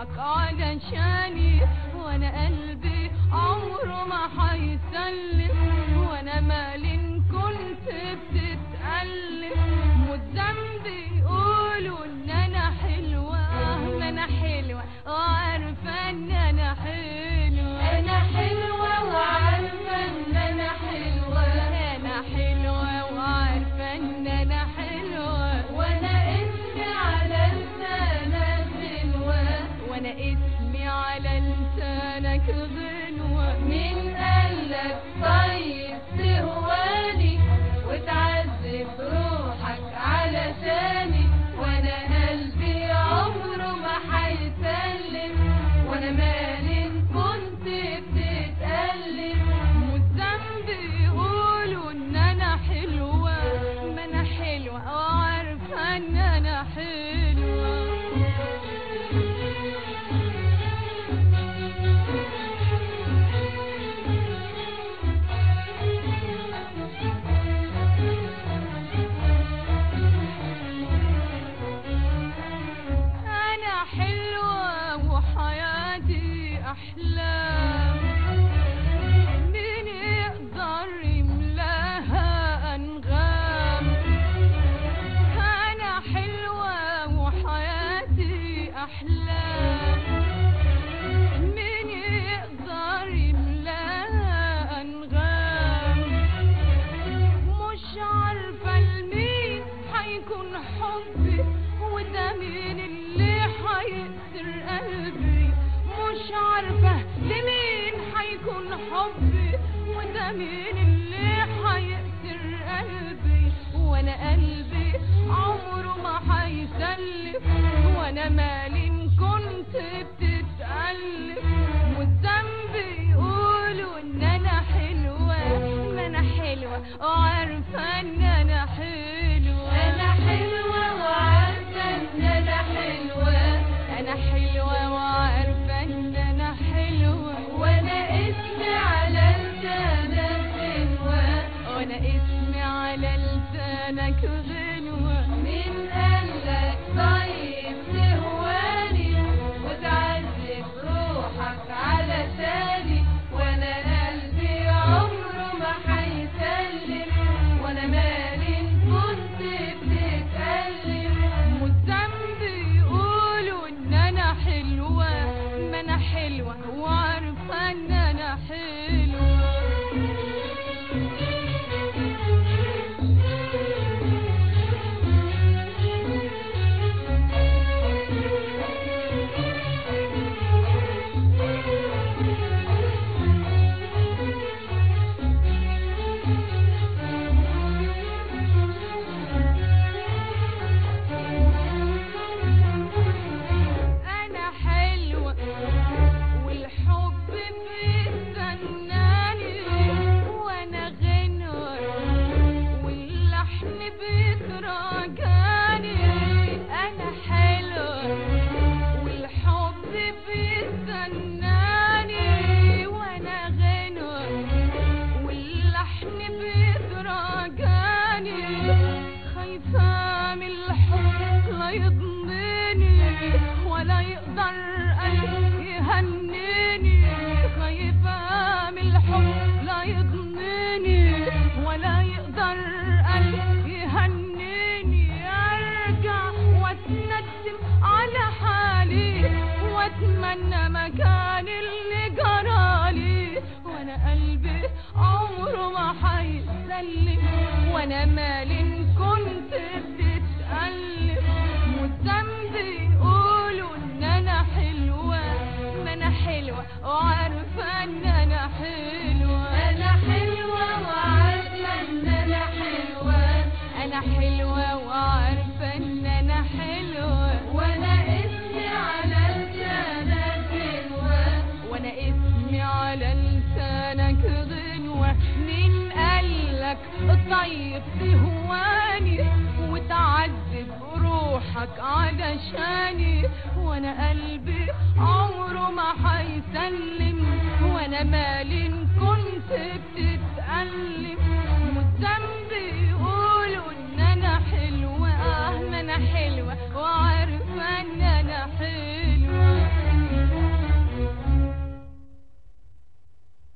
بروحك علشاني وانا قلبي عمره ما هيسلم وانا مالي إن كنت بتتألم مش ذنبي يقولوا ان انا حلوة ما انا حلوة وعارفة ان انا حلوة انا حلوة وعارفة ان انا حلوة انا حلوة وعارفة ان انا حلوة وانا اسمي على لسانك غنوة وانا اسمي على لسانك غنوة مين قالك طيب تهواني وتعذب روحك علشاني وانا قلبي عمره ما هيسلم وانا مالي إن كنت بتتألم مش ذنبي يقولوا ان انا حلوة ما انا حلوة وعارفة ان انا حلوة أنا حلوة وحياتي أحلام مين يقدر يملاها أنغام أنا حلوة وحياتي أحلام مين يقدر يملاها أنغام مش عارفة لمين هيكون حبي وده مين اللي هيقدر قلبي مش عارفة لمين هيكون حبي وده مين اللي هيقدر قلبي وانا قلبي عمره ما هيسلم وانا مالي إن كنت بتتألف والذنب يقولوا ان انا حلوة ما انا حلوة وعارفة ان انا حلوة انا حلوة وعارفة ان انا حلوة انا حلوة وعارفة ان انا حلوة وانا اسمي على لسانك غنوة وانا اسمي على لسانك غنوة مين قالك طيب تهواني وتعذب روحك علشاني وانا قلبي عمره ما هيسلم وانا مالي إن كنت بتتألم مش ذنبي يقولوا ان انا حلوة ما انا حلوة وعارفة ان انا حلوة انا حلوة والحب بيستناني وانا غنوة واللحن بيتراجعني انا حلوة والحب بيستناني وانا غنوة واللحن بيتراجعني خايفة من الحب لا يضمني ولا يقدر قلبي يهنيني خايفة من الحب لا يضمني ولا يقدر قلبي يهنيني ارجع واتندم على حالي واتمنى مكان اللي جرالي وانا قلبي عمره ما هيسلم وانا مالي إن كنت بتتألم مش ذنبي يقولوا ان انا حلوة ما انا حلوة وعارفة ان انا حلوة انا حلوة وعارفة ان انا حلوة انا حلوة وعارفة ان انا حلوة وانا اسمي على لسانك غنوة وانا اسمي على لسانك غنوة مين قالك طيب تهواني وتعذب روحك علشاني وانا قلبي عمره ما هيسلم وانا مالي إن كنت بتتألم